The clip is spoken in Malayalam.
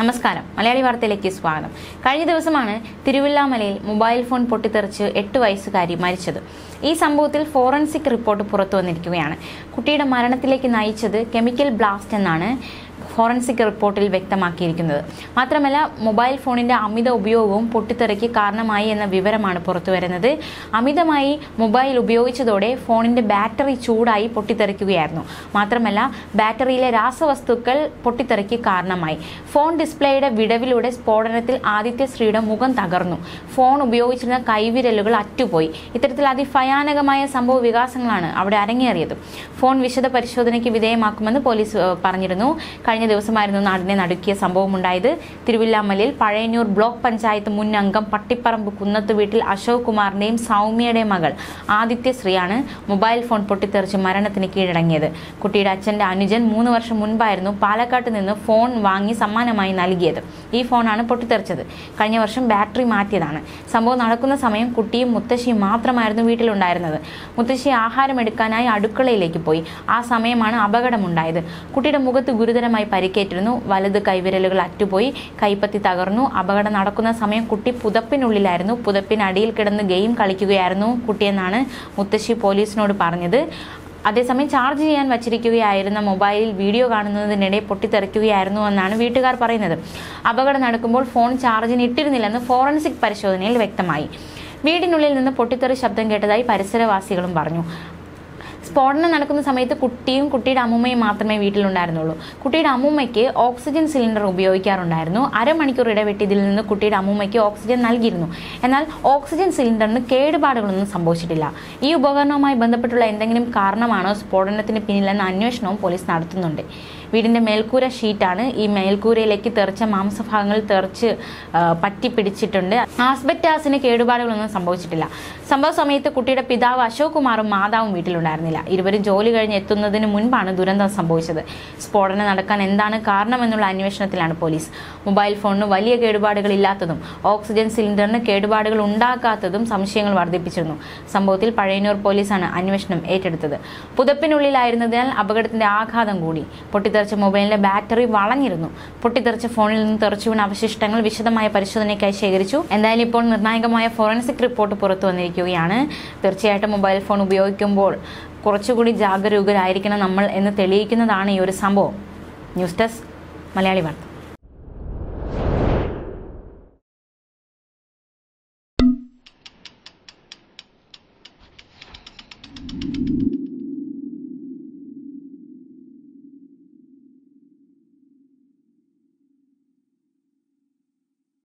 നമസ്കാരം മലയാളി വാർത്തയിലേക്ക് സ്വാഗതം കഴിഞ്ഞ ദിവസമാണ് തിരുവില്ലാമലയിൽ മൊബൈൽ ഫോൺ പൊട്ടിത്തെറിച്ച് എട്ട് വയസ്സുകാരി മരിച്ചത് ഈ സംഭവത്തിൽ ഫോറൻസിക് റിപ്പോർട്ട് പുറത്തു വന്നിരിക്കുകയാണ് കുട്ടിയുടെ മരണത്തിലേക്ക് നയിച്ചത് കെമിക്കൽ ബ്ലാസ്റ്റ് എന്നാണ് ഫോറൻസിക് റിപ്പോർട്ടിൽ വ്യക്തമാക്കിയിരിക്കുന്നത് മാത്രമല്ല മൊബൈൽ ഫോണിന്റെ അമിത ഉപയോഗവും പൊട്ടിത്തെറിക്ക് കാരണമായി എന്ന വിവരമാണ് പുറത്തുവരുന്നത് അമിതമായി മൊബൈൽ ഉപയോഗിച്ചതോടെ ഫോണിന്റെ ബാറ്ററി ചൂടായി പൊട്ടിത്തെറിക്കുകയായിരുന്നു മാത്രമല്ല ബാറ്ററിയിലെ രാസവസ്തുക്കൾ പൊട്ടിത്തെറിക്ക് കാരണമായി ഫോൺ ഡിസ്പ്ലേയുടെ വിടവിലൂടെ സ്ഫോടനത്തിൽ ആദിത്യ ശ്രീയുടെ മുഖം തകർന്നു ഫോൺ ഉപയോഗിച്ചിരുന്ന കൈവിരലുകൾ അറ്റുപോയി ഇത്തരത്തിൽ അതിഭയാനകമായ സംഭവ വികാസങ്ങളാണ് അവിടെ അരങ്ങേറിയത് ഫോൺ വിശദ പരിശോധനയ്ക്ക് വിധേയമാക്കുമെന്ന് പോലീസ് ഏഹ്, പറഞ്ഞിരുന്നു കഴിഞ്ഞ ദിവസമായിരുന്നു നാടിനെ നടുക്കിയ സംഭവമുണ്ടായത് തിരുവില്ലാമലയിൽ പഴയന്നൂർ ബ്ലോക്ക് പഞ്ചായത്ത് മുൻ അംഗം പട്ടിപ്പറമ്പ് കുന്നത്ത് വീട്ടിൽ അശോക് കുമാറിന്റെയും സൗമ്യയുടെയും മകൾ ആദിത്യശ്രീയാണ് മൊബൈൽ ഫോൺ പൊട്ടിത്തെറിച്ച് മരണത്തിന് കീഴടങ്ങിയത് കുട്ടിയുടെ അച്ഛന്റെ അനുജൻ മൂന്ന് വർഷം മുൻപായിരുന്നു പാലക്കാട്ട് നിന്ന് ഫോൺ വാങ്ങി സമ്മാനമായി നൽകിയത് ഈ ഫോണാണ് പൊട്ടിത്തെറിച്ചത് കഴിഞ്ഞ വർഷം ബാറ്ററി മാറ്റിയതാണ് സംഭവം നടക്കുന്ന സമയം കുട്ടിയും മുത്തശ്ശിയും മാത്രമായിരുന്നു വീട്ടിലുണ്ടായിരുന്നത് മുത്തശ്ശി ആഹാരം എടുക്കാനായി അടുക്കളയിലേക്ക് പോയി ആ സമയമാണ് അപകടമുണ്ടായത് കുട്ടിയുടെ മുഖത്ത് ഗുരുതരമായി പരിക്കേറ്റിരുന്നു വലത് കൈവിരലുകൾ അറ്റുപോയി കൈപ്പത്തി തകർന്നു അപകടം നടക്കുന്ന സമയം കുട്ടി പുതപ്പിനുള്ളിലായിരുന്നു പുതപ്പിനടിയിൽ കിടന്ന് ഗെയിം കളിക്കുകയായിരുന്നു കുട്ടിയെന്നാണ് മുത്തശ്ശി പോലീസിനോട് പറഞ്ഞത് അതേസമയം ചാർജ് ചെയ്യാൻ വച്ചിരിക്കുകയായിരുന്ന മൊബൈലിൽ വീഡിയോ കാണുന്നതിനിടെ പൊട്ടിത്തെറിക്കുകയായിരുന്നു എന്നാണ് വീട്ടുകാർ പറയുന്നത് അപകടം നടക്കുമ്പോൾ ഫോൺ ചാർജിന് ഇട്ടിരുന്നില്ലെന്ന് ഫോറൻസിക് പരിശോധനയിൽ വ്യക്തമായി വീടിനുള്ളിൽ നിന്ന് പൊട്ടിത്തെറി ശബ്ദം കേട്ടതായി പരിസരവാസികളും പറഞ്ഞു സ്ഫോടനം നടക്കുന്ന സമയത്ത് കുട്ടിയും കുട്ടിയുടെ അമ്മൂമ്മയും മാത്രമേ വീട്ടിലുണ്ടായിരുന്നുള്ളൂ കുട്ടിയുടെ അമ്മൂമ്മയ്ക്ക് ഓക്സിജൻ സിലിണ്ടർ ഉപയോഗിക്കാറുണ്ടായിരുന്നു അരമണിക്കൂർ ഇടവിട്ട് ഇതിൽ നിന്ന് കുട്ടിയുടെ അമ്മൂമ്മയ്ക്ക് ഓക്സിജൻ നൽകിയിരുന്നു എന്നാൽ ഓക്സിജൻ സിലിണ്ടറിന് കേടുപാടുകളൊന്നും സംഭവിച്ചിട്ടില്ല ഈ ഉപകരണവുമായി ബന്ധപ്പെട്ടുള്ള എന്തെങ്കിലും കാരണമാണോ സ്ഫോടനത്തിന് പിന്നിലെന്ന അന്വേഷണവും പോലീസ് നടത്തുന്നുണ്ട് വീടിന്റെ മേൽക്കൂര ഷീറ്റാണ് ഈ മേൽക്കൂരയിലേക്ക് തെറിച്ച മാംസഭാഗങ്ങൾ തെറിച്ച് ആ, പറ്റിപ്പിടിച്ചിട്ടുണ്ട് ആസ്ബറ്റാസിന് കേടുപാടുകളൊന്നും സംഭവിച്ചിട്ടില്ല സംഭവ സമയത്ത് കുട്ടിയുടെ പിതാവ് അശോക് കുമാറും മാതാവും വീട്ടിലുണ്ടായിരുന്നില്ല ഇരുവരും ജോലി കഴിഞ്ഞ് എത്തുന്നതിന് മുൻപാണ് ദുരന്തം സംഭവിച്ചത് സ്ഫോടനം നടക്കാൻ എന്താണ് കാരണമെന്നുള്ള അന്വേഷണത്തിലാണ് പോലീസ് മൊബൈൽ ഫോണിന് വലിയ കേടുപാടുകൾ ഇല്ലാത്തതും ഓക്സിജൻ സിലിണ്ടറിന് കേടുപാടുകൾ ഉണ്ടാക്കാത്തതും സംശയങ്ങൾ വർദ്ധിപ്പിച്ചിരുന്നു സംഭവത്തിൽ പഴയന്നൂർ പോലീസാണ് അന്വേഷണം ഏറ്റെടുത്തത് പുതപ്പിനുള്ളിലായിരുന്നതിനാൽ അപകടത്തിന്റെ ആഘാതം കൂടി പൊട്ടിത്തെറിച്ച മൊബൈലിന്റെ ബാറ്ററി വളഞ്ഞിരുന്നു പൊട്ടിത്തെറിച്ച ഫോണിൽ നിന്ന് തെറിച്ചു വീണ അവശിഷ്ടങ്ങൾ വിശദമായ പരിശോധനയ്ക്കായി ശേഖരിച്ചു എന്തായാലും ഇപ്പോൾ നിർണായകമായ ഫോറൻസിക് റിപ്പോർട്ട് പുറത്തു വന്നിരിക്കുകയാണ് തീർച്ചയായിട്ടും മൊബൈൽ ഫോൺ ഉപയോഗിക്കുമ്പോൾ കുറച്ചുകൂടി ജാഗരൂകരായിരിക്കണം നമ്മൾ എന്ന് തെളിയിക്കുന്നതാണ് ഈ ഒരു സംഭവം ന്യൂസ് ഡെസ്ക് മലയാളി വാർത്ത